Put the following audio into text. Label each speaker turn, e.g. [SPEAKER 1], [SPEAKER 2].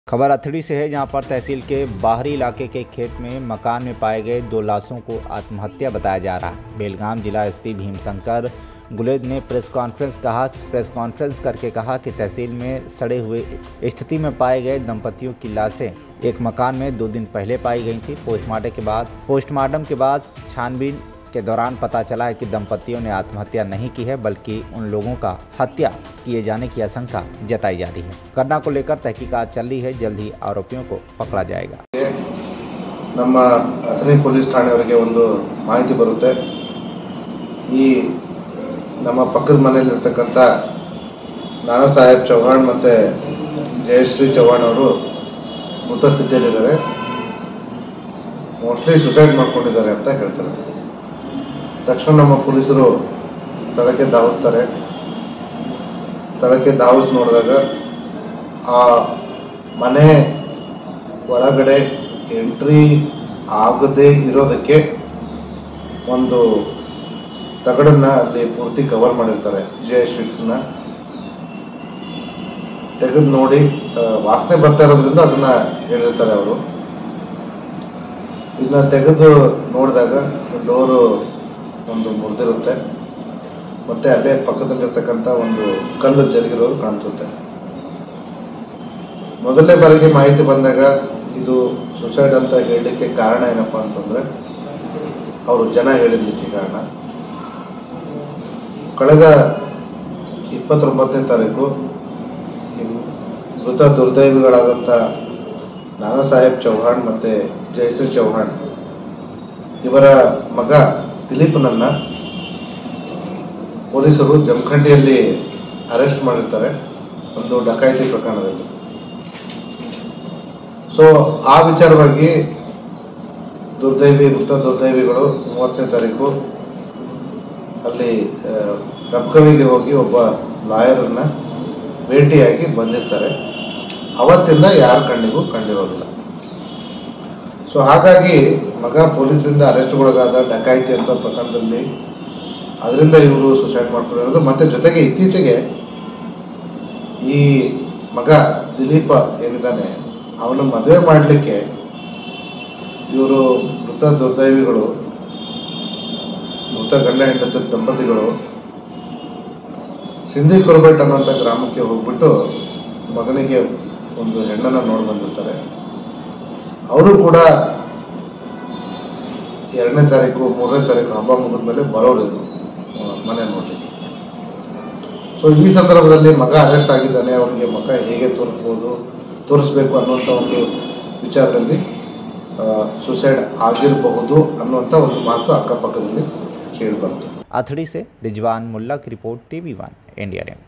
[SPEAKER 1] खबर अथड़ी से है जहां पर तहसील के बाहरी इलाके के खेत में मकान में पाए गए दो लाशों को आत्महत्या बताया जा रहा है बेलगाम जिला एसपी भीमशंकर गुलेद ने प्रेस कॉन्फ्रेंस कहा प्रेस कॉन्फ्रेंस करके कहा कि तहसील में सड़े हुए स्थिति में पाए गए दंपतियों की लाशें एक मकान में दो दिन पहले पाई गई थी पोस्टमार्टम के बाद पोस्टमार्टम के बाद छानबीन के दौरान पता चला है कि दंपतियों ने आत्महत्या नहीं की है बल्कि उन लोगों का हत्या किए जाने की आशंका जताई जा रही है घटना को लेकर तहकीकात चल रही है जल्द ही आरोपियों को पकड़ा जाएगा
[SPEAKER 2] ನಮ್ಮ ಅಥಣಿ ಪೊಲೀಸ್ ಠಾಣೆಯವರಿಗೆ ಒಂದು ಮಾಹಿತಿ ಬರುತ್ತೆ ಈ ನಮ್ಮ ಪಕ್ಕದ ಮನೆಯಲ್ಲಿರ್ತಕ್ಕಂಥ ನಾನಾ ಸಾಹೇಬ್ ಚೌಹಾಣ್ ಮತ್ತು ಜಯಶ್ರೀ ಚೌಹಾಣ್ ಅವರು ಮೃತ ಸ್ಥಿತಿಯಲ್ಲಿದ್ದಾರೆ ಮೋಸ್ಟ್ಲಿ ಸುಸೈಡ್ ಮಾಡ್ಕೊಂಡಿದ್ದಾರೆ ಅಂತ ಹೇಳ್ತಾರೆ ತಕ್ಷಣ ನಮ್ಮ ಪೊಲೀಸರು ಸ್ಥಳಕ್ಕೆ ಧಾವಿಸ್ತಾರೆ ಸ್ಥಳಕ್ಕೆ ಧಾವಿಸಿ ನೋಡಿದಾಗ ಆ ಮನೆ ಒಳಗಡೆ ಎಂಟ್ರಿ ಆಗದೆ ಇರೋದಕ್ಕೆ ಒಂದು ತಗಡನ್ನ ಅಲ್ಲಿ ಪೂರ್ತಿ ಕವರ್ ಮಾಡಿರ್ತಾರೆ ಜೆ ಶೀಟ್ಸ್ನ ತೆಗೆದು ನೋಡಿ ಆ, ವಾಸನೆ ಬರ್ತಾ ಇರೋದ್ರಿಂದ ಅದನ್ನ ಹೇಳಿರ್ತಾರೆ ಅವರು ಇದನ್ನ ತೆಗೆದು ನೋಡಿದಾಗ ಡೋರು ಒಂದು ಮುರಿದಿರುತ್ತೆ ಮತ್ತೆ ಅಲ್ಲೇ ಪಕ್ಕದಲ್ಲಿರ್ತಕ್ಕಂಥ ಒಂದು ಕಲ್ಲು ಜರುಗಿರೋದು ಕಾಣಿಸುತ್ತೆ ಮೊದಲನೇ ಬಾರಿಗೆ ಮಾಹಿತಿ ಬಂದಾಗ ಇದು ಸುಸೈಡ್ ಅಂತ ಹೇಳಲಿಕ್ಕೆ ಕಾರಣ ಏನಪ್ಪಾ ಅಂತಂದ್ರೆ ಅವರು ಜನ ಹೇಳಿದ್ಲಿಕ್ಕೆ ಕಾರಣ ಕಳೆದ ಇಪ್ಪತ್ತೊಂಬತ್ತನೇ ತಾರೀಕು ಈ ಮೃತ ದುರ್ದೈವಿಗಳಾದಂಥ ನಾನಾ ಸಾಹೇಬ್ ಚೌಹಾಣ್ ಮತ್ತೆ ಜಯಶ್ರೀ ಚೌಹಾಣ್ ಇವರ ಮಗ ದಿಲೀಪ್ನನ್ನ ಪೊಲೀಸರು ಜಮಖಂಡಿಯಲ್ಲಿ ಅರೆಸ್ಟ್ ಮಾಡಿರ್ತಾರೆ ಒಂದು ಡಕಾಯಿತಿ ಪ್ರಕರಣದಲ್ಲಿ ಸೊ ಆ ವಿಚಾರವಾಗಿ ದುರ್ದೈವಿ ಮೃತ ದುರ್ದೈವಿಗಳು ಮೂವತ್ತನೇ ತಾರೀಕು ಅಲ್ಲಿ ಆ, ರಬ್ಕವಿಗೆ ಹೋಗಿ ಒಬ್ಬ ಲಾಯರನ್ನ ಭೇಟಿಯಾಗಿ ಬಂದಿರ್ತಾರೆ ಅವತ್ತಿಂದ ಯಾರ ಕಣ್ಣಿಗೂ ಕಂಡಿರೋದಿಲ್ಲ ಸೊ ಹಾಗಾಗಿ ಮಗ ಪೊಲೀಸರಿಂದ ಅರೆಸ್ಟ್ಗೊಳಗಾದ ಡಕಾಯಿತಿ ಅಂತ ಪ್ರಕರಣದಲ್ಲಿ ಅದರಿಂದ ಇವರು ಸುಸೈಡ್ ಮಾಡ್ಕೊಂಡಿರೋದು ಮತ್ತೆ ಜೊತೆಗೆ ಇತ್ತೀಚೆಗೆ ಈ ಮಗ ದಿಲೀಪ ಏನಿದ್ದಾನೆ ಅವನು ಮದುವೆ ಮಾಡಲಿಕ್ಕೆ ಇವರು ಮೃತ ದುರ್ದೈವಿಗಳು ಮೃತ ಗಂಡ ಹೆಂಡತಿ ದಂಪತಿಗಳು ಸಿಂಧಿ ಕುರುಬೆಟ್ ಅನ್ನುವಂಥ ಗ್ರಾಮಕ್ಕೆ ಹೋಗ್ಬಿಟ್ಟು ಮಗನಿಗೆ ಒಂದು ಹೆಣ್ಣನ್ನ ನೋಡಿ ಬಂದಿರ್ತಾರೆ ಅವರು ಕೂಡ ಎರಡನೇ ತಾರೀಕು ಮೂರನೇ ತಾರೀಕು ಹಬ್ಬ ಮುಗಿದ ಮೇಲೆ ಬರೋರು ಇದು, ಆ, ಮನೆ ನೋಡ್ಲಿಕ್ಕೆ ಸೊ ಈ ಸಂದರ್ಭದಲ್ಲಿ ಮಗ ಅರೆಸ್ಟ್ ಆಗಿದ್ದಾನೆ ಅವನಿಗೆ ಮಗ ಹೇಗೆ ತೋರಿಸ್ಬೋದು ತೋರಿಸ್ಬೇಕು ಅನ್ನುವಂಥ ಒಂದು ವಿಚಾರದಲ್ಲಿ ಸುಸೈಡ್ ಆಗಿರಬಹುದು ಅನ್ನುವಂಥ ಒಂದು ಮಾತು ಅಕ್ಕಪಕ್ಕದಲ್ಲಿ ಕೇಳಿಬಂತು
[SPEAKER 1] अथड़ी से रिजवान मुल्ला की report TV one India team